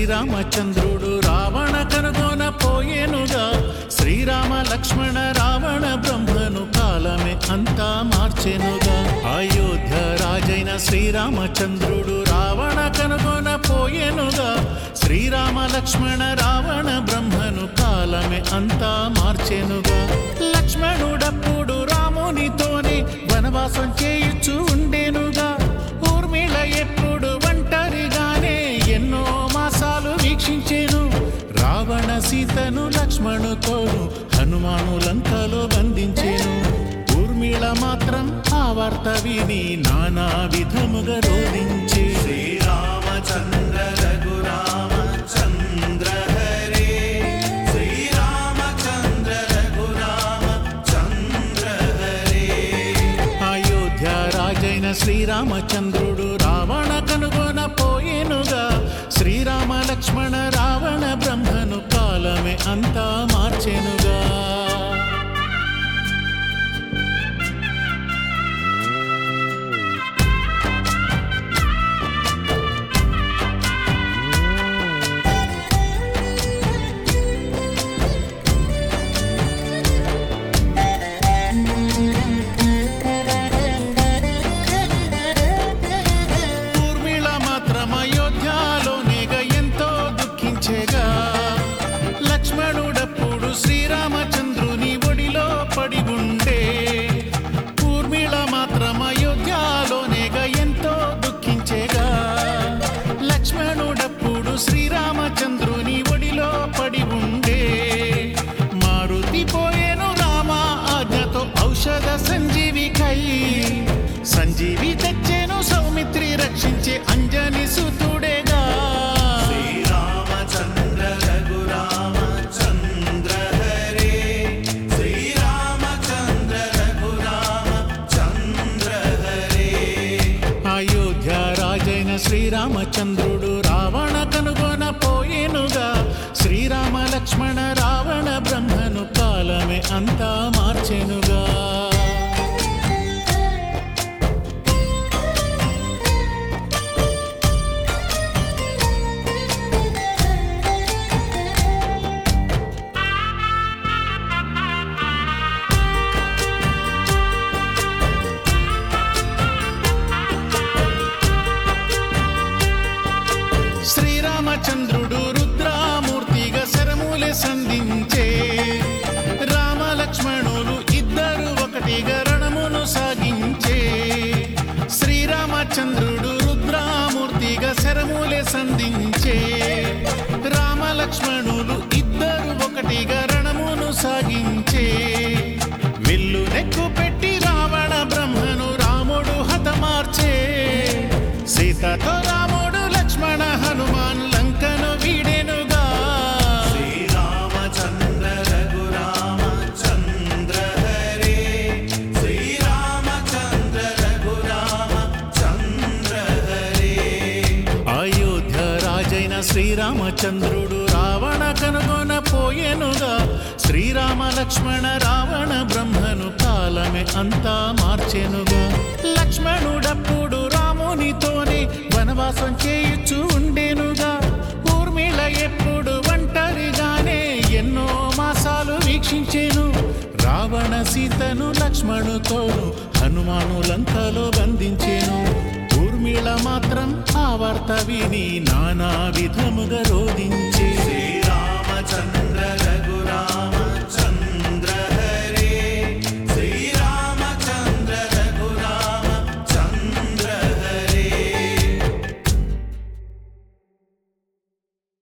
శ్రీరామచంద్రుడు రావణ కనుగొన పోయేనుగా శ్రీరామ లక్ష్మణ రావణ బ్రహ్మను కాలమే అంతా మార్చెనుగా అయోధ్య రాజైన శ్రీరామచంద్రుడు రావణ కనుగొన పోయేనుగా శ్రీరామ లక్ష్మణ రావణ బ్రహ్మను కాలమే అంతా మార్చెనుగా లక్ష్మణుడప్పుడు రామునితోనే వనవాసం చేయుచు ఉండేనుగా ఊర్మిళ ఎప్పుడు ఒంటరిగానే ఎన్నో మాసాలు వీక్షించేను రావణ సీతను లక్ష్మణుతోను హనుమాను లంకలో బంధించేను ఊర్మిళ మాత్రం ఆ వార్త విని నానా విధముగా రోధించే శ్రీరామచంద్ర రఘురామచంద్ర హరే శ్రీరామచంద్ర రఘురామచంద్ర హరే అయోధ్య రాజైన శ్రీరామచంద్రుడు రావణ కనుగొన పోయేనుగా శ్రీరామ లక్ష్మణ రావణ బ్రహ్మను కాలమే అంతా మార్చెనుగా ఊర్మిళ మాత్రం అయోధ్యలోనేగా ఎంతో దుఃఖించేగా లక్ష్మణుడప్పుడు శ్రీరామచంద్రుని ఒడిలో పడి ఉండే ఊర్మిళ మాత్రం అయోధ్యలోనేగా ఎంతో దుఃఖించేగా లక్ష్మణుడప్పుడు శ్రీరామచంద్రుని ఒడిలో పడి ఉండే మారుతి పోయేను రామ ఆజ్ఞతో ఔషధ సంజీవికై సంజీవి తెచ్చేను సౌమిత్రి రక్షించే అంజని సుతుడేగా శ్రీరామచంద్ర రఘురామచంద్ర హరే శ్రీరామచంద్ర రఘురామచంద్ర హరే అయోధ్య రాజైన శ్రీరామచంద్రుడు రావణ కనుగొన పోయేనుగా శ్రీరామ లక్ష్మణ రావణ బ్రహ్మను కాలమే అంతా మార్చెనుగా శ్రీరామచంద్రుడు రుద్రామూర్తిగా శరములే సంధించే రామ లక్ష్మణులు ఇద్దరు ఒకటిగా రణమును సాగించే శ్రీరామచంద్రుడు రుద్రామూర్తిగా శరములే సంధించే రామ లక్ష్మణులు ఇద్దరు ఒకటిగా రణమును సాగించే విల్లు నెక్కు పెట్టి రావణ బ్రహ్మను రాముడు హతమార్చే సీతతో రాముడు లక్ష్మణ హనుమాన్ లంకను వీడెనుగా శ్రీరామచంద్ర రఘురామచంద్ర హరే శ్రీరామచంద్ర రఘురామచంద్ర హరే అయోధ్య రాజైన శ్రీరామచంద్రుడు రావణ కనుగొన పోయెనుగా శ్రీరామ లక్ష్మణ రావణ బ్రహ్మను కాలమే అంతా మార్చెనుగా లక్ష్మణుడప్పుడు రామునితోనే వనవాసం చేయుచు ఉండేనుగా ఊర్మిళ ఎప్పుడు ఒంటరిగానే ఎన్నో మాసాలు వీక్షించేను రావణ సీతను లక్ష్మణుతోను హనుమాను లంకలో బంధించేను ఊర్మిళ మాత్రం ఆ వార్త విని నానా విధముగా రోధించే